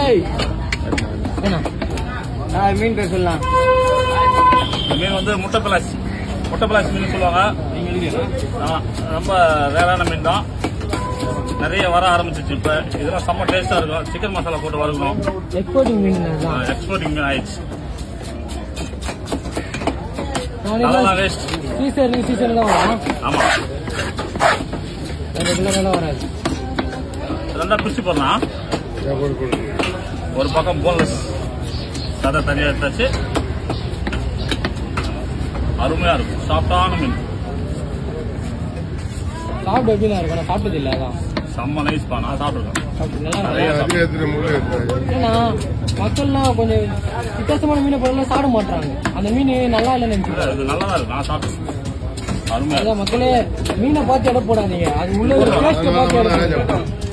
ஏய் என்ன ஆ, மீன் பேர் சொல்லலாம் இந்த மீன் வந்து முட்டை பிளாஸ் முட்டை பிளாஸ் மீன் சொல்லுவாங்க ஆமா, ரொம்ப ரேரான மீன் தான் நிறைய வர ஆரம்பிச்சிச்சு இப்ப இதெல்லாம் செம்ம டேஸ்டா இருக்கும் சிக்கன் மசாலா போட்டு வறுக்கணும் எக்ஸ்போர்ட்டிங் மீன் தான் எக்ஸ்போர்ட்டிங் மீன் ஆயிடுச்சு நாளைக்கு அதெல்லாம் வேஸ்ட் சீசன் சீசன் தான் வரும் ஆமா ரெகுலராக வராது ரெண்டா பிரிச்சு போடலாம் ஒரு பக்கம் போன்லெஸ் சதை தனியா எடுத்தாச்சு அருமையா இருக்கும் சாஃப்டான மீன் சாப்பிட்டு எப்படி தான் இருக்கும் நான் சாப்பிட்டது இல்லை அதான் செம்ம நைஸ் பா நான் சாப்பிட்டுருக்கேன் சாப்பிட்டு நல்லா நிறைய இருக்கும். ஏன்னா மக்கள்லாம் கொஞ்சம் வித்தியாசமான மீனை போடலாம் சாப்பிட மாட்டாங்க அந்த மீன் நல்லா இல்லைன்னு இல்ல, நினைச்சுக்கிறாங்க இது நல்லா தான் இருக்கு நான் சாப்பிட்டேன் அருமையா இருக்கு அதான் மக்களே மீனை பார்த்து எடை போடாதீங்க அது உள்ள ஒரு டேஸ்ட்டை பார்த்து எடை போடுங்க